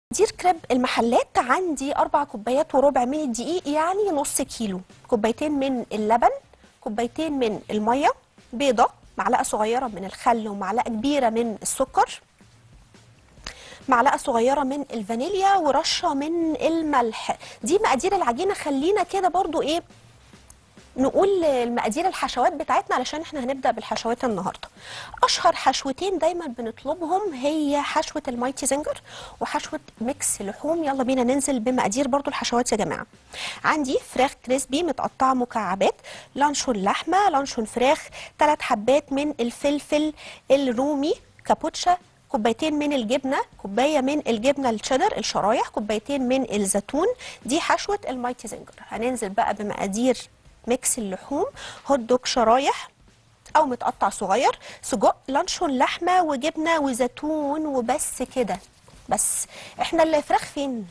دير كريب المحلات عندي أربع كوبايات وربع من الدقيق يعني نص كيلو كوبايتين من اللبن كوبايتين من المية بيضة معلقة صغيرة من الخل ومعلقة كبيرة من السكر معلقة صغيرة من الفانيليا ورشة من الملح دي مقادير العجينة خلينا كده برضو ايه نقول المقادير الحشوات بتاعتنا علشان احنا هنبدا بالحشوات النهارده اشهر حشوتين دايما بنطلبهم هي حشوه المايتي زنجر وحشوه ميكس لحوم يلا بينا ننزل بمقادير برضو الحشوات يا جماعه عندي فراخ كريسبي متقطعه مكعبات لانشون لحمه لانشون فراخ ثلاث حبات من الفلفل الرومي كابوتشا كوبايتين من الجبنه كوبايه من الجبنه الشيدر الشرايح كوبايتين من الزيتون دي حشوه المايتي زنجر هننزل بقى بمقادير ميكس اللحوم هوت دوج شرايح او متقطع صغير سجق لانشون لحمه وجبنه وزيتون وبس كده بس احنا الفراخ فين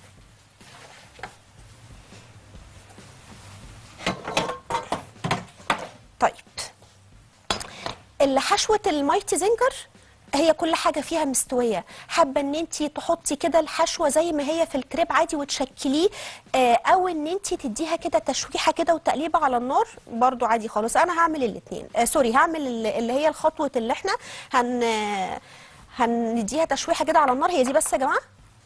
طيب اللي حشوه المايتي زنجر هي كل حاجه فيها مستويه حابه ان انت تحطي كده الحشوه زي ما هي في الكريب عادي وتشكليه آه، او ان انت تديها كده تشويحه كده وتقليبه على النار برضو عادي خالص انا هعمل الاثنين آه سوري هعمل ال- اللي هي الخطوه اللي احنا هن آه، هنديها تشويحه كده على النار هي دي بس يا جماعه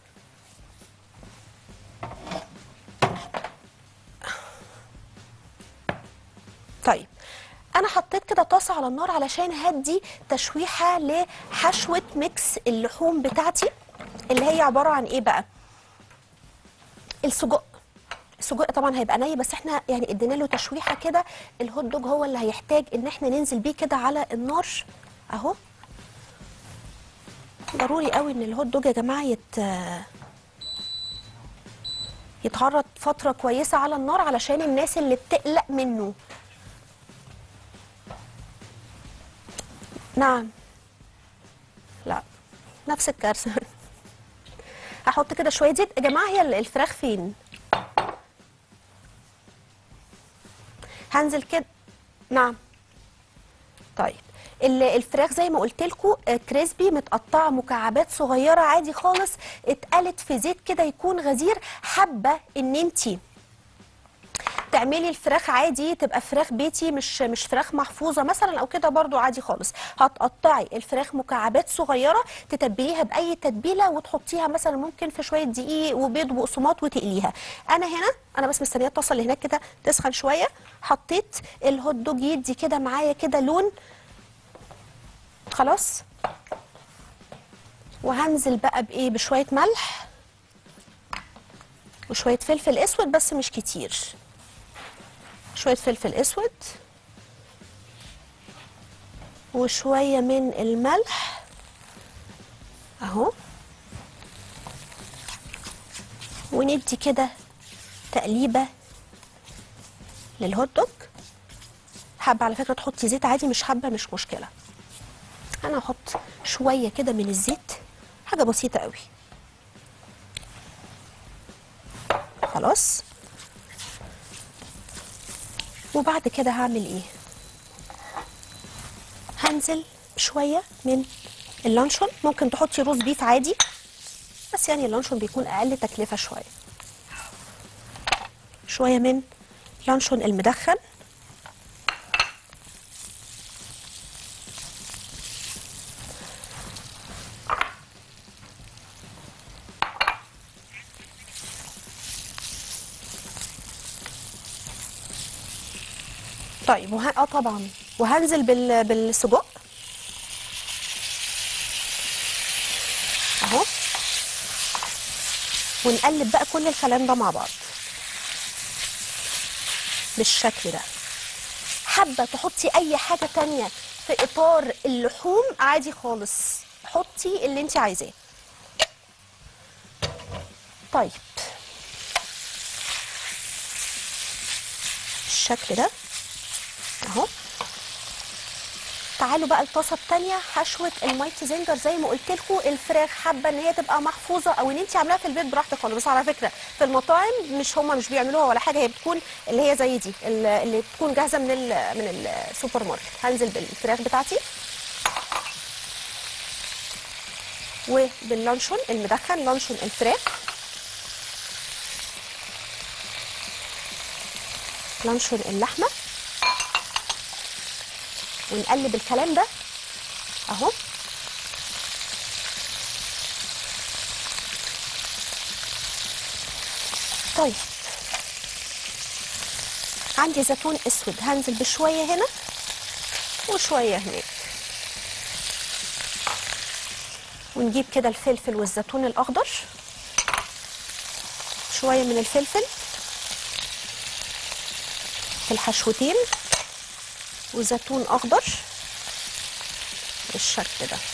طيب انا حطيت كده طاسه على النار علشان هدي تشويحه لحشوه ميكس اللحوم بتاعتي اللي هي عباره عن ايه بقى السجق السجق طبعا هيبقى ني بس احنا يعني ادينا له تشويحه كده الهوت دوج هو اللي هيحتاج ان احنا ننزل بيه كده على النار اهو ضروري قوي ان الهوت دوج يا جماعه يت يتعرض فتره كويسه على النار علشان الناس اللي بتقلق منه نعم لا نفس الكارثه هحط كده شويه زيت يا جماعه هي الفراخ فين هنزل كده نعم طيب ال- الفراخ زي ما قلت لكم كريسبي متقطعه مكعبات صغيره عادي خالص اتقلت في زيت كده يكون غزير حابه ان انتي تعملي الفراخ عادي تبقى فراخ بيتي مش مش فراخ محفوظه مثلا او كده برضو عادي خالص هتقطعي الفراخ مكعبات صغيره تتبليها باي تتبيله وتحطيها مثلا ممكن في شويه دقيق وبيض وبقسماط وتقليها انا هنا انا بس مستنيه الطاسه اللي هناك كده تسخن شويه حطيت الهوت دوج يدي كده معايا كده لون خلاص وهنزل بقى بايه بشويه ملح وشويه فلفل اسود بس مش كتير شوية فلفل اسود وشوية من الملح اهو وندي كده تقليبة للهوت دوج حابة على فكرة تحطي زيت عادي مش حابة مش مشكلة انا هحط شوية كده من الزيت حاجة بسيطة قوي خلاص وبعد كده هعمل ايه هنزل بشويه من اللانشون ممكن تحطي روز بيف عادي بس يعني اللانشون بيكون اقل تكلفه شويه شويه من لانشون المدخن طيب وه... اه طبعا وهنزل بال... بالسجق اهو ونقلب بقى كل الكلام ده مع بعض بالشكل ده حابه تحطي اي حاجه تانية في اطار اللحوم عادي خالص حطي اللي انت عايزاه طيب بالشكل ده اهو تعالوا بقى الطاسه الثانيه حشوه المايتي زنجر زي ما قلت لكم الفراخ حابه ان هي تبقى محفوظه او ان انت عاملاها في البيت براحتك خالص بس على فكره في المطاعم مش هم مش بيعملوها ولا حاجه هي بتكون اللي هي زي دي اللي بتكون جاهزه من ال من السوبر ماركت هنزل بالفراخ بتاعتي وباللانشون المدخن لانشون الفراخ لانشون اللحمه ونقلب الكلام ده اهو طيب عندي زيتون اسود هنزل بشويه هنا وشويه هناك ونجيب كده الفلفل والزيتون الاخضر شويه من الفلفل في الحشوتين وزيتون اخضر بالشكل ده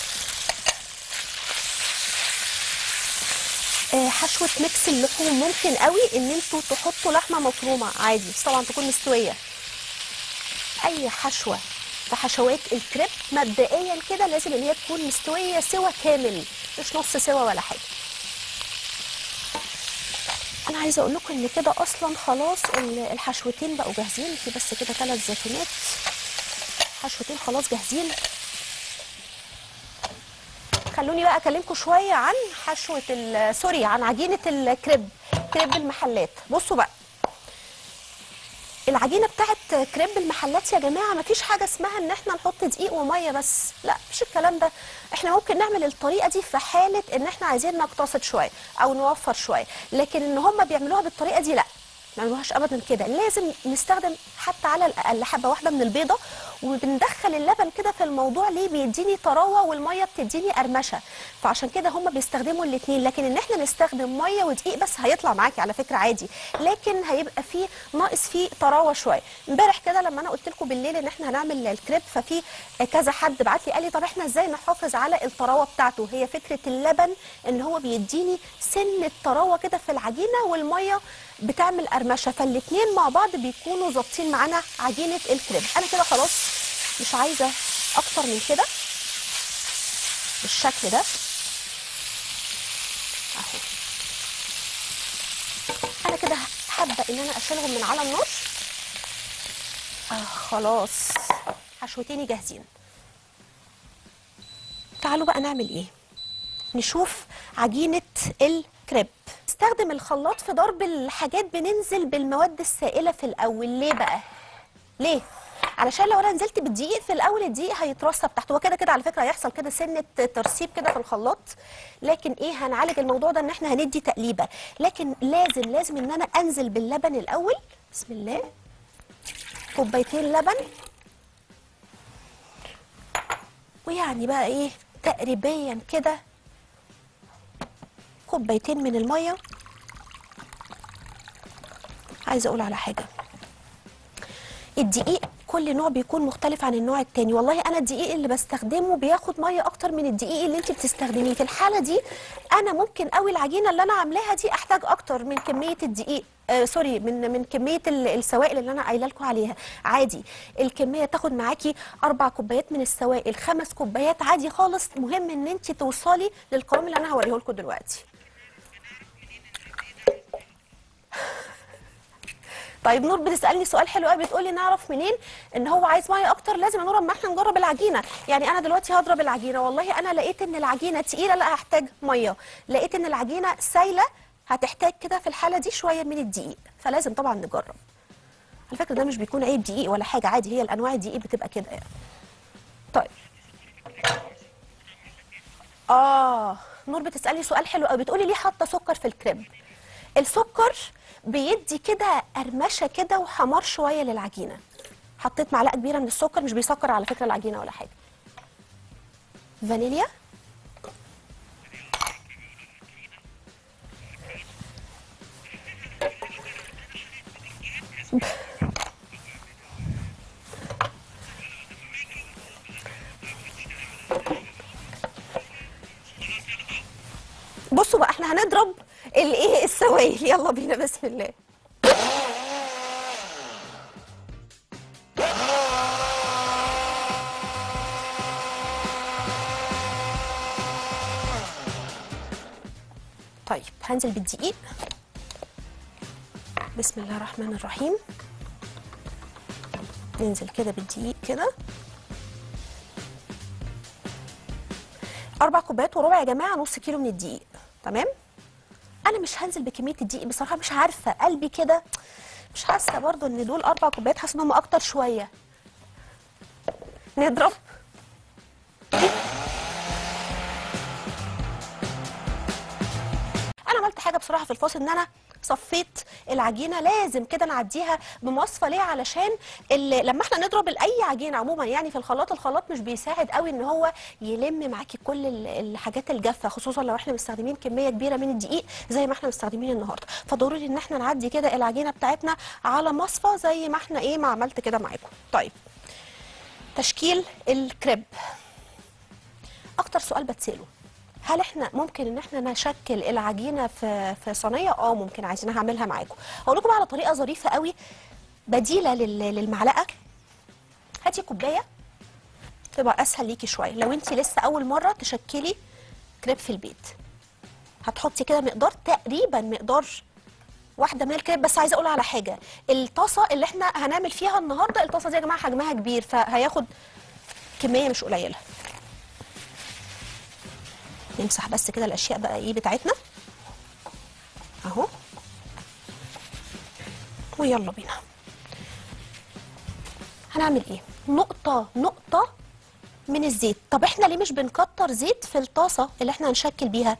آه، حشوة ميكس اللحوم ممكن قوي ان انتوا تحطوا لحمة مفرومة عادي بس طبعا تكون مستوية اي حشوة في حشوات الكريب مبدئيا كده لازم ان هي تكون مستوية سوا كامل مش نص سوا ولا حاجة انا عايزه اقول لكم ان كده اصلا خلاص ال- الحشوتين بقوا جاهزين في بس كده ثلاث زيتونات حشوتين خلاص جاهزين خلوني بقى اكلمكم شويه عن حشوه ال- سوري عن عجينه الكريب كريب المحلات بصوا بقى العجينه بتاعت كريب المحلات يا جماعه مفيش حاجه اسمها ان احنا نحط دقيق وميه بس لا مش الكلام ده احنا ممكن نعمل الطريقه دي في حاله ان احنا عايزين نقتصد شويه او نوفر شويه لكن ان هم بيعملوها بالطريقه دي لا ما نعملوهاش ابدا كده لازم نستخدم حتى على الاقل حبه واحده من البيضه وبندخل اللبن كده في الموضوع ليه بيديني طراوه والميه بتديني قرمشه فعشان كده هم بيستخدموا الاثنين لكن ان احنا نستخدم ميه ودقيق بس هيطلع معاكي على فكره عادي لكن هيبقى فيه ناقص فيه طراوه شويه امبارح كده لما انا قلت لكم بالليل ان احنا هنعمل الكريب ففي كذا حد بعت لي قال لي طب احنا ازاي نحافظ على الطراوه بتاعته هي فكره اللبن ان هو بيديني سن الطراوه كده في العجينه والميه بتعمل قرمشه فالاثنين مع بعض بيكونوا ظابطين معانا عجينه الكريب انا كده خلاص مش عايزه اكتر من كده بالشكل ده اهو انا كده حابه ان انا اشيلهم من على النار آه خلاص حشوتيني جاهزين تعالوا بقى نعمل ايه نشوف عجينة الكريب استخدم الخلاط في ضرب الحاجات بننزل بالمواد السائلة في الأول ليه بقى؟ ليه؟ علشان لو انا نزلت بالدقيق في الاول الدقيق هيترسب تحت هو كده كده على فكره هيحصل كده سنه ترسيب كده في الخلاط لكن ايه هنعالج الموضوع ده ان احنا هندي تقليبه لكن لازم لازم ان انا انزل باللبن الاول بسم الله كوبايتين لبن ويعني بقى ايه تقريبا كده كوبايتين من الميه عايزه اقول على حاجه الدقيق كل نوع بيكون مختلف عن النوع التاني والله انا الدقيق اللي بستخدمه بياخد ميه اكتر من الدقيق اللي انت بتستخدميه في الحاله دي انا ممكن قوي العجينه اللي انا عاملاها دي احتاج اكتر من كميه الدقيق آه سوري من من كميه ال- السوائل اللي انا قايله لكم عليها عادي الكميه تاخد معاكي اربع كوبايات من السوائل خمس كوبايات عادي خالص مهم ان انت توصلي للقوام اللي انا هوريه لكم دلوقتي طيب نور بتسالني سؤال حلو قوي بتقولي نعرف منين ان هو عايز ميه اكتر لازم يا نور اما احنا نجرب العجينه يعني انا دلوقتي هضرب العجينه والله انا لقيت ان العجينه تقيله لا هحتاج ميه لقيت ان العجينه سايله هتحتاج كده في الحاله دي شويه من الدقيق فلازم طبعا نجرب على فكره ده مش بيكون عيب دقيق ولا حاجه عادي هي الانواع الدقيق بتبقى كده يعني طيب اه نور بتسالني سؤال حلو قوي بتقولي ليه حاطه سكر في الكريب السكر بيدي كده قرمشه كده وحمار شويه للعجينه حطيت معلقه كبيره من السكر مش بيسكر على فكره العجينه ولا حاجه فانيليا بصوا بقى احنا هنضرب الايه السوائل يلا بينا بسم الله طيب هنزل بالدقيق بسم الله الرحمن الرحيم ننزل كده بالدقيق كده اربع كوبايات وربع يا جماعه نص كيلو من الدقيق تمام انا مش هنزل بكميه الدقيق بصراحه مش عارفه قلبي كده مش حاسه برضو ان دول اربع كوبايات حاسه ان هم اكتر شويه نضرب انا عملت حاجه بصراحه في الفاصل ان انا صفيت العجينه لازم كده نعديها بمصفى ليه علشان ال- لما احنا نضرب اي عجينه عموما يعني في الخلاط الخلاط مش بيساعد قوي ان هو يلم معاكي كل ال- الحاجات الجافه خصوصا لو احنا مستخدمين كميه كبيره من الدقيق زي ما احنا مستخدمين النهارده فضروري ان احنا نعدي كده العجينه بتاعتنا على مصفى زي ما احنا ايه ما عملت كده معاكم طيب تشكيل الكريب اكتر سؤال بتساله هل احنا ممكن ان احنا نشكل العجينه في في صينيه اه ممكن عايزين هعملها معاكم هقول لكم على طريقه ظريفه قوي بديله لل- للمعلقه هاتي كوبايه تبقى اسهل ليكي شويه لو انت لسه اول مره تشكلي كريب في البيت هتحطي كده مقدار تقريبا مقدار واحده من الكريب بس عايزه اقول على حاجه الطاسه اللي احنا هنعمل فيها النهارده الطاسه دي يا جماعه حجمها كبير فهياخد كميه مش قليله نمسح بس كده الاشياء بقى ايه بتاعتنا اهو ويلا بينا هنعمل ايه نقطه نقطه من الزيت طب احنا ليه مش بنكتر زيت في الطاسه اللي احنا هنشكل بيها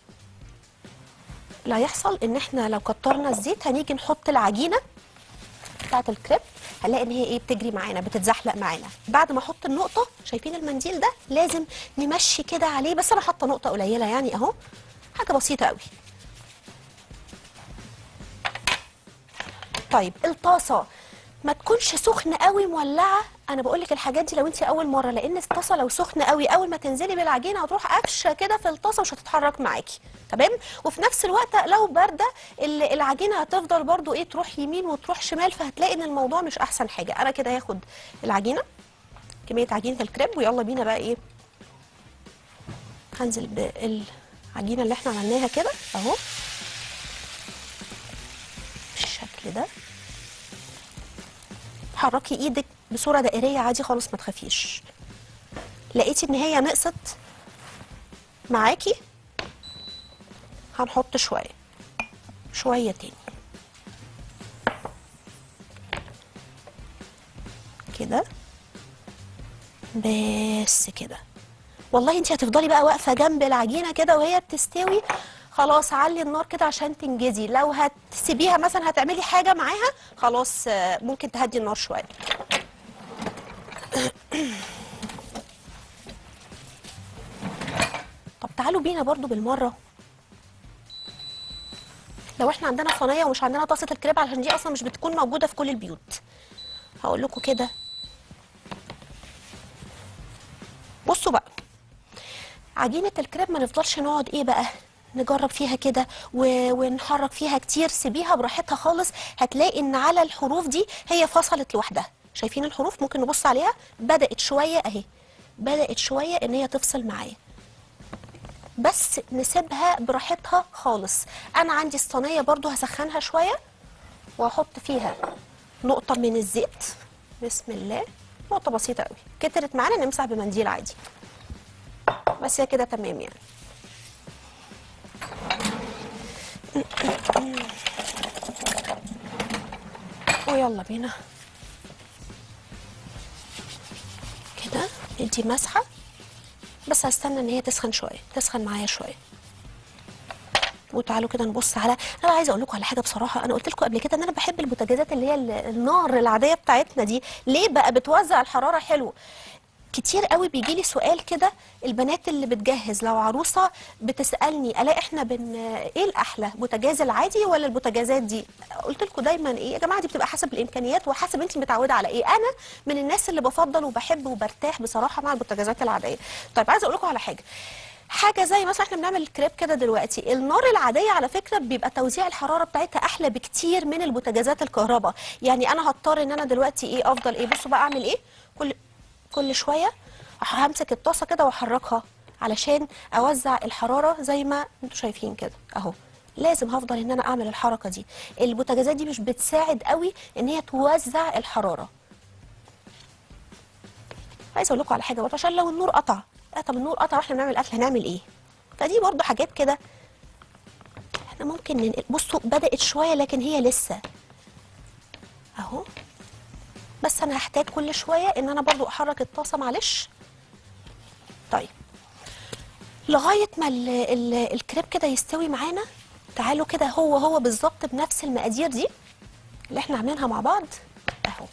اللي هيحصل ان احنا لو كترنا الزيت هنيجي نحط العجينه بتاعت الكريب هنلاقي ان هي ايه بتجري معانا بتتزحلق معانا بعد ما احط النقطه شايفين المنديل ده لازم نمشي كده عليه بس انا حاطه نقطه قليله يعني اهو حاجه بسيطه قوي طيب الطاسه ما تكونش سخنه قوي مولعه انا بقول لك الحاجات دي لو انت اول مره لان الطاسه لو سخنه قوي اول ما تنزلي بالعجينه هتروح قفشه كده في الطاسه مش هتتحرك معاكي تمام وفي نفس الوقت لو بارده ال- العجينه هتفضل برضو ايه تروح يمين وتروح شمال فهتلاقي ان الموضوع مش احسن حاجه انا كده هاخد العجينه كميه عجينه الكريب ويلا بينا بقى ايه هنزل بالعجينه اللي احنا عملناها كده اهو بالشكل ده حركي ايدك بصوره دائريه عادي خالص ما تخافيش لقيتي ان هي نقصت معاكي هنحط شويه شويه تاني كده بس كده والله انت هتفضلي بقى واقفه جنب العجينه كده وهي بتستوي خلاص علي النار كده عشان تنجزي لو هتسيبيها مثلا هتعملي حاجه معاها خلاص آه، ممكن تهدي النار شويه طب تعالوا بينا برضو بالمره لو احنا عندنا صينيه ومش عندنا طاسه الكريب عشان دي اصلا مش بتكون موجوده في كل البيوت هقول لكم كده بصوا بقى عجينة الكريب ما نفضلش نقعد ايه بقى نجرب فيها كده و... ونحرك فيها كتير سيبيها براحتها خالص هتلاقي ان على الحروف دي هي فصلت لوحدها شايفين الحروف ممكن نبص عليها بدأت شوية اهي بدأت شوية ان هي تفصل معايا بس نسيبها براحتها خالص انا عندي الصينية برضو هسخنها شوية وهحط فيها نقطة من الزيت بسم الله نقطة بسيطة قوي كترت معانا نمسح بمنديل عادي بس هي كده تمام يعني ويلا بينا كده ندي مسحة بس هستنى ان هي تسخن شوية تسخن معايا شوية وتعالوا كده نبص على انا عايزه اقول لكم على حاجه بصراحه انا قلت لكم قبل كده ان انا بحب البوتاجازات اللي هي ال- النار العاديه بتاعتنا دي ليه بقى بتوزع الحراره حلو كتير قوي بيجي لي سؤال كده البنات اللي بتجهز لو عروسه بتسالني الاقي احنا بن ايه الاحلى بوتاجاز العادي ولا البوتاجازات دي قلت لكم دايما ايه يا جماعه دي بتبقى حسب الامكانيات وحسب انت متعوده على ايه انا من الناس اللي بفضل وبحب وبرتاح بصراحه مع البوتاجازات العاديه طيب عايزه اقول لكم على حاجه حاجه زي مثلا احنا بنعمل الكريب كده دلوقتي النار العاديه على فكره بيبقى توزيع الحراره بتاعتها احلى بكتير من البوتاجازات الكهرباء يعني انا هضطر ان انا دلوقتي ايه افضل ايه بصوا بقى اعمل ايه كل كل شويه همسك الطاسه كده واحركها علشان اوزع الحراره زي ما انتوا شايفين كده اهو لازم هفضل ان انا اعمل الحركه دي البوتاجازات دي مش بتساعد قوي ان هي توزع الحراره عايزه اقول لكم على حاجه برضه عشان لو النور قطع اه طب النور قطع واحنا بنعمل اكل هنعمل ايه فدي برضه حاجات كده احنا ممكن ننقل بصوا بدات شويه لكن هي لسه اهو بس انا هحتاج كل شويه ان انا برضو احرك الطاسه معلش طيب لغايه ما ال ال الكريب كده يستوي معانا تعالوا كده هو هو بالظبط بنفس المقادير دي اللي احنا عاملينها مع بعض اهو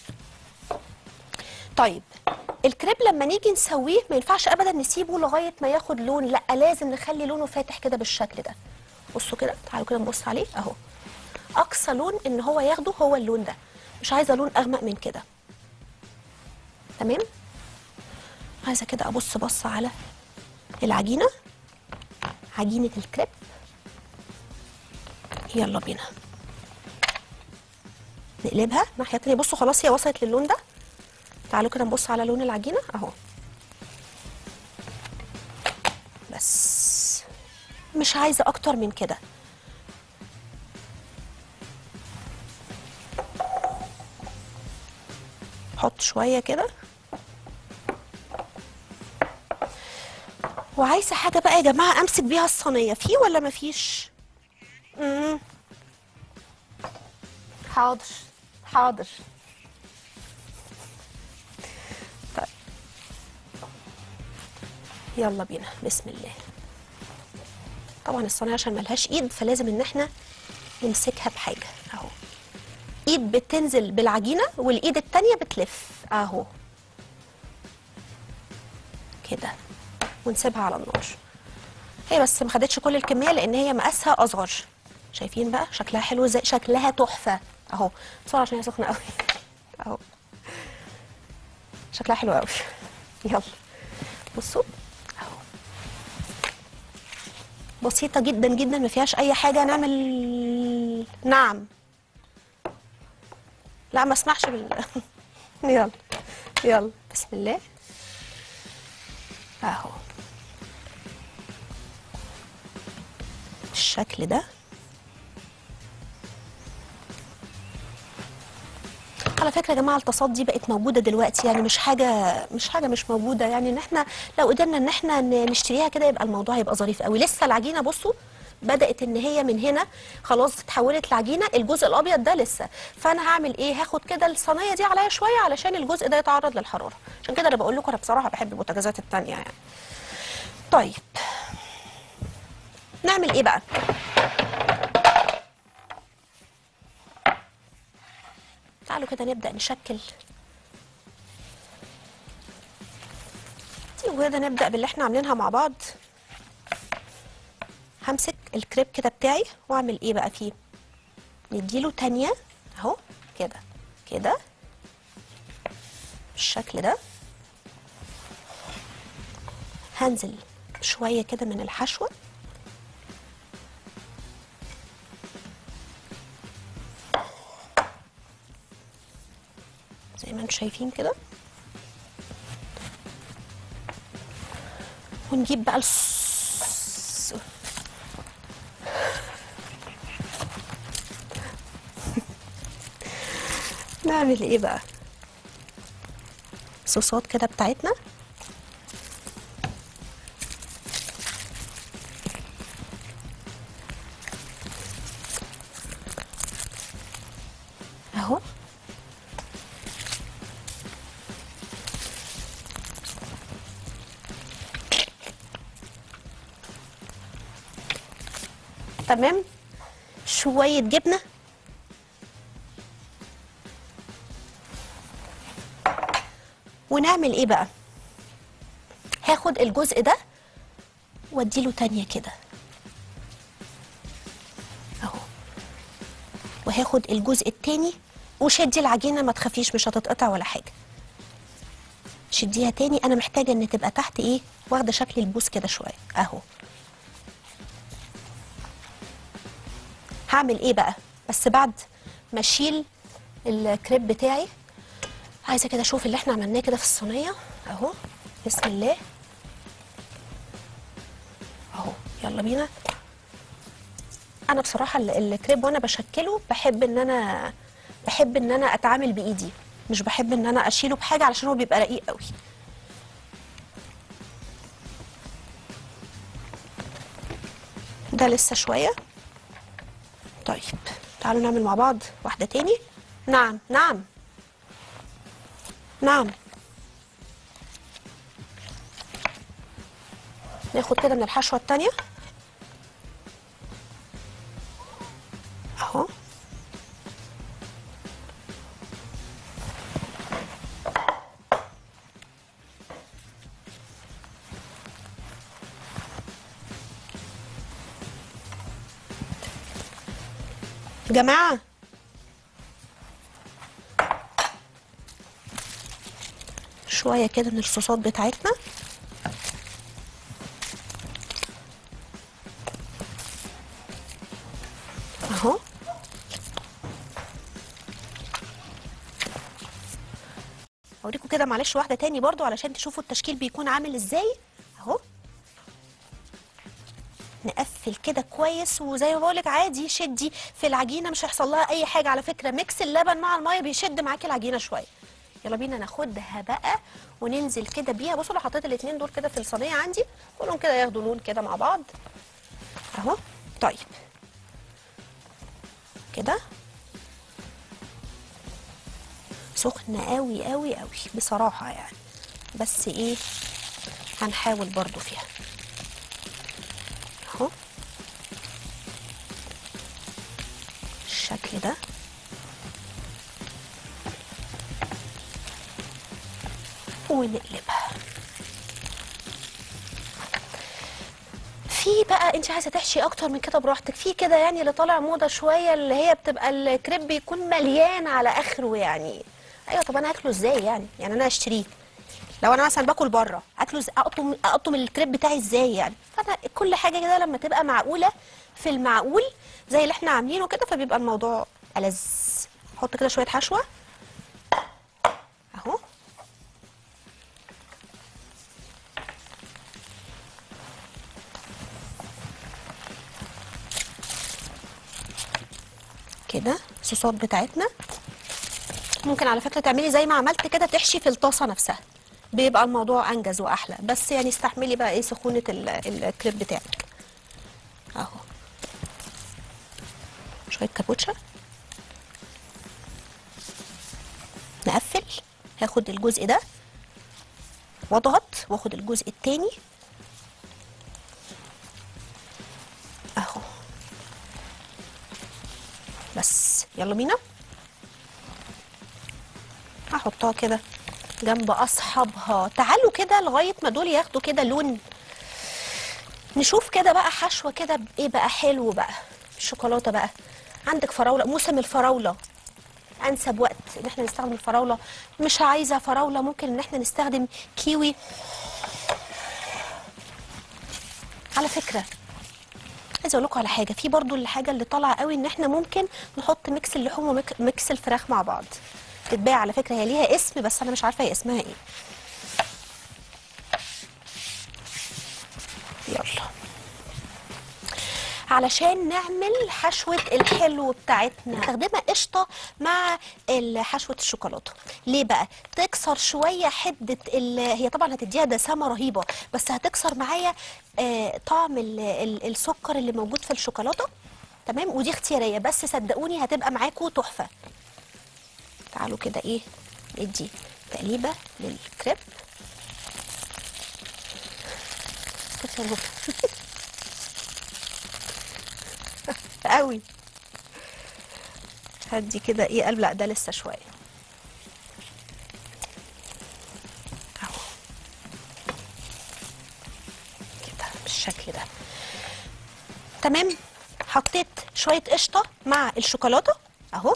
طيب الكريب لما نيجي نسويه ما ينفعش ابدا نسيبه لغايه ما ياخد لون لا لازم نخلي لونه فاتح كده بالشكل ده بصوا كده تعالوا كده نبص عليه اهو اقصى لون ان هو ياخده هو اللون ده مش عايزه لون اغمق من كده تمام عايزه كده ابص بص على العجينه عجينه الكريب يلا بينا نقلبها ناحيه تانية بصوا خلاص هي وصلت للون ده تعالوا كده نبص على لون العجينه اهو بس مش عايزه اكتر من كده حط شويه كده وعايزه حاجه بقى يا جماعه امسك بيها الصينيه في ولا مفيش امم حاضر حاضر طيب يلا بينا بسم الله طبعا الصينيه عشان ملهاش ايد فلازم ان احنا نمسكها بحاجه اهو ايد بتنزل بالعجينه والايد التانيه بتلف اهو كده ونسيبها على النار هي بس ما خدتش كل الكميه لان هي مقاسها اصغر شايفين بقى شكلها حلو ازاي شكلها تحفه اهو بسرعه عشان هي سخنه قوي اهو شكلها حلو قوي يلا بصوا اهو بسيطه جدا جدا ما فيهاش اي حاجه نعمل نعم لا ما اسمحش بال يلا يلا بسم الله اهو بالشكل ده على فكره يا جماعه الطاسات دي بقت موجوده دلوقتي يعني مش حاجه مش حاجه مش موجوده يعني ان احنا لو قدرنا ان احنا ن- نشتريها كده يبقى الموضوع هيبقى ظريف قوي لسه العجينه بصوا بدات ان هي من هنا خلاص اتحولت لعجينه الجزء الابيض ده لسه فانا هعمل ايه هاخد كده الصينيه دي عليا شويه علشان الجزء ده يتعرض للحراره عشان كده انا بقول لكم انا بصراحه بحب البوتاجازات التانية يعني طيب نعمل ايه بقى تعالوا كده نبدأ نشكل دي وكده نبدأ باللي احنا عاملينها مع بعض همسك الكريب كده بتاعي واعمل ايه بقى فيه نديله تانية اهو كده كده بالشكل ده هنزل شوية كده من الحشوة زي ما انتم شايفين كده ونجيب بقى الص... نعمل ايه بقى صوصات كده بتاعتنا اهو تمام شوية جبنة ونعمل ايه بقى هاخد الجزء ده واديله تانية كده اهو وهاخد الجزء التاني وشدي العجينة ما تخافيش مش هتتقطع ولا حاجة شديها تاني انا محتاجة ان تبقى تحت ايه واخدة شكل البوس كده شوية اهو هعمل ايه بقى بس بعد ما اشيل الكريب بتاعي عايزه كده اشوف اللي احنا عملناه كده في الصينيه اهو بسم الله اهو يلا بينا انا بصراحه ال- الكريب وانا بشكله بحب ان انا بحب ان انا اتعامل بايدي مش بحب ان انا اشيله بحاجه علشان هو بيبقى رقيق قوي ده لسه شويه طيب تعالوا نعمل مع بعض واحده تاني نعم نعم نعم ناخد كده من الحشوة التانية اهو جماعة شوية كده من الصوصات بتاعتنا اهو اوريكم كده معلش واحدة تاني برضو علشان تشوفوا التشكيل بيكون عامل ازاي اهو نقفل كده كويس وزي ما بقولك عادي شدي في العجينه مش هيحصل لها اي حاجه على فكره ميكس اللبن مع الميه بيشد معاكي العجينه شويه يلا بينا ناخدها بقى وننزل كده بيها بصوا لو حطيت الاتنين دول كده في الصينيه عندي كلهم كده ياخدوا لون كده مع بعض اهو طيب كده سخنه قوي قوي قوي بصراحه يعني بس ايه هنحاول برضو فيها اهو الشكل ده ونقلبها في بقى انت عايزه تحشي اكتر من كده براحتك في كده يعني اللي طالع موضه شويه اللي هي بتبقى الكريب بيكون مليان على اخره يعني ايوه طب انا اكله ازاي يعني يعني انا اشتريه لو انا مثلا باكل بره اكله إز- اقطم اقطم الكريب بتاعي ازاي يعني فانا كل حاجه كده لما تبقى معقوله في المعقول زي اللي احنا عاملينه كده فبيبقى الموضوع ألذ احط كده شويه حشوه اهو كده الصوصات بتاعتنا ممكن على فكره تعملي زي ما عملت كده تحشي في الطاسه نفسها بيبقى الموضوع انجز واحلى بس يعني استحملي بقى ايه سخونه ال- الكريب بتاعك اهو شويه كابوتشا نقفل هاخد الجزء ده واضغط واخد الجزء التاني اهو بس يلا بينا هحطها كده جنب اصحابها تعالوا كده لغايه ما دول ياخدوا كده لون نشوف كده بقى حشوه كده بايه بقى حلو بقى الشوكولاته بقى عندك فراوله موسم الفراوله انسب وقت ان احنا نستخدم الفراوله مش عايزه فراوله ممكن ان احنا نستخدم كيوي على فكره عايزه اقول لكم على حاجه في برضو الحاجه اللي طالعه قوي ان احنا ممكن نحط ميكس اللحوم وميكس الفراخ مع بعض تتباع على فكره هي ليها اسم بس انا مش عارفه هي اسمها ايه يلا علشان نعمل حشوة الحلو بتاعتنا استخدمها قشطة مع ال- حشوة الشوكولاتة ليه بقى تكسر شوية حدة ال... هي طبعا هتديها دسامة رهيبة بس هتكسر معايا آه طعم ال... ال... السكر اللي موجود في الشوكولاتة تمام ودي اختيارية بس صدقوني هتبقى معاكم تحفة تعالوا كده ايه ندي تقليبة للكريب استغفر الله. قوي هدي كده ايه قلب لا ده لسه شويه اهو كده بالشكل ده تمام حطيت شويه قشطه مع الشوكولاته اهو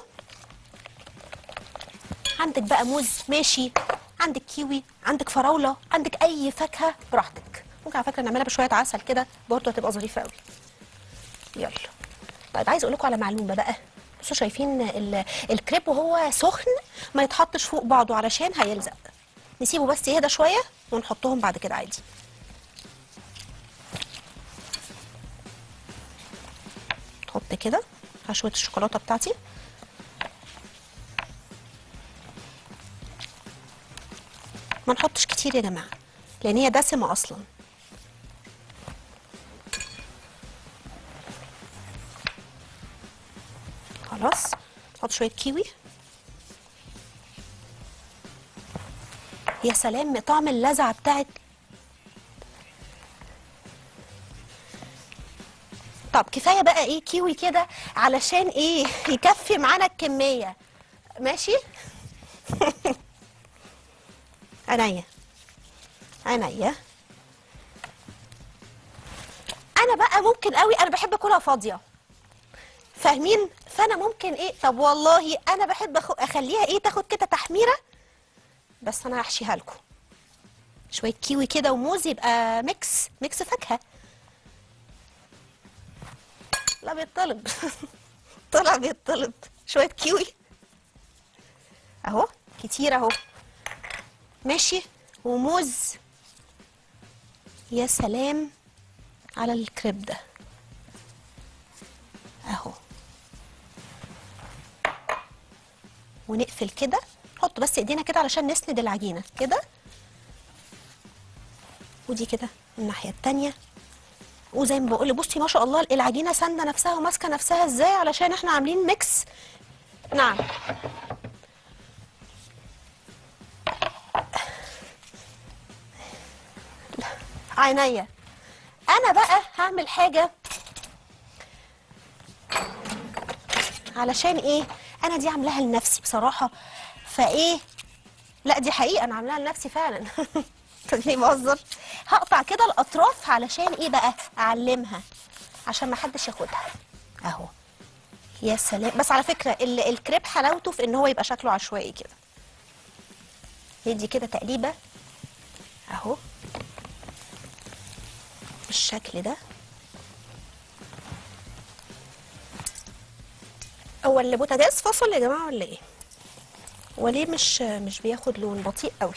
عندك بقى موز ماشي عندك كيوي عندك فراوله عندك اي فاكهه براحتك ممكن على فكره نعملها بشويه عسل كده برضه هتبقى ظريفه قوي يلا طيب عايز اقول لكم على معلومه بقى بصوا شايفين ال- الكريب وهو سخن ما يتحطش فوق بعضه علشان هيلزق نسيبه بس يهدى شويه ونحطهم بعد كده عادي نحط كده حشوه الشوكولاته بتاعتي ما نحطش كتير يا جماعه لان هي دسمه اصلا خلاص نحط شويه كيوي يا سلام طعم اللذعه بتاعت طب كفايه بقى ايه كيوي كده علشان ايه يكفي معانا الكميه ماشي عينيا عينيا انا بقى ممكن قوي انا بحب اكلها فاضيه فاهمين فانا ممكن ايه طب والله انا بحب أخ... اخليها ايه تاخد كده تحميره بس انا هحشيها لكم شويه كيوي كده وموز يبقى ميكس ميكس فاكهه لا بيطلب طلع بيطلب شويه كيوي اهو كتير اهو ماشي وموز يا سلام على الكريب ده اهو ونقفل كده نحط بس ايدينا كده علشان نسند العجينه كده ودي كده الناحيه التانيه وزي ما بقول بصي ما شاء الله العجينه سانده نفسها وماسكه نفسها ازاي علشان احنا عاملين ميكس نعم عينيا انا بقى هعمل حاجه علشان ايه انا دي عاملاها لنفسي بصراحه فايه لا دي حقيقه انا عاملاها لنفسي فعلا تخليني بهزر هقطع كده الاطراف علشان ايه بقى اعلمها عشان ما حدش ياخدها اهو يا سلام بس على فكره ال- الكريب حلاوته في ان هو يبقى شكله عشوائي كده ندي كده تقليبه اهو بالشكل ده هو اللي بوتاجاز فصل يا جماعه ولا ايه وليه مش مش بياخد لون بطيء قوي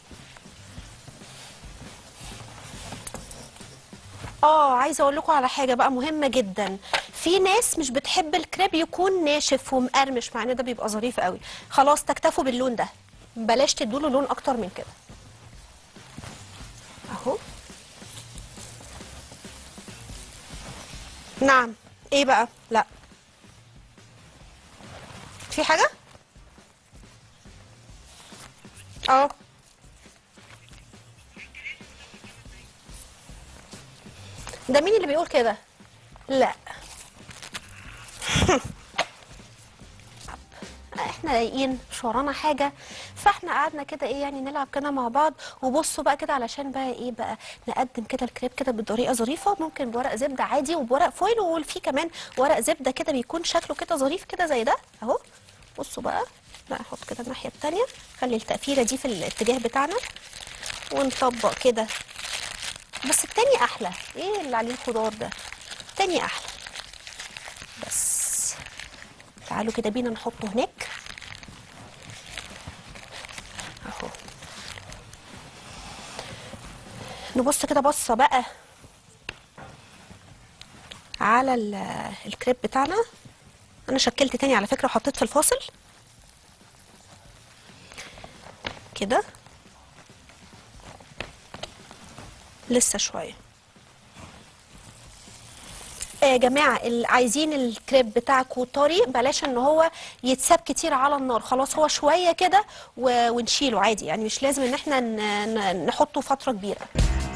اه عايزه اقول لكم على حاجه بقى مهمه جدا في ناس مش بتحب الكريب يكون ناشف ومقرمش مع ان ده بيبقى ظريف قوي خلاص تكتفوا باللون ده بلاش تدوله لون اكتر من كده اهو نعم ايه بقى لا في حاجه اه ده مين اللي بيقول كده لا احنا رايقين مش ورانا حاجه فاحنا قعدنا كده ايه يعني نلعب كده مع بعض وبصوا بقى كده علشان بقى ايه بقى نقدم كده الكريب كده بطريقه ظريفه ممكن بورق زبده عادي وبورق فويل وفي كمان ورق زبده كده بيكون شكله كده ظريف كده زي ده اهو بصوا بقى لا احط كده الناحيه التانيه خلي التقفيله دي في الاتجاه بتاعنا ونطبق كده بس التاني احلى ايه اللي عليه الخضار ده التاني احلى بس تعالوا كده بينا نحطه هناك اهو نبص كده بصه بقى على ال- الكريب بتاعنا انا شكلت تاني على فكره وحطيت في الفاصل كده لسه شويه آه يا جماعه اللي عايزين الكريب بتاعكم طري بلاش ان هو يتساب كتير على النار خلاص هو شويه كده و- ونشيله عادي يعني مش لازم ان احنا ن- ن- نحطه فتره كبيره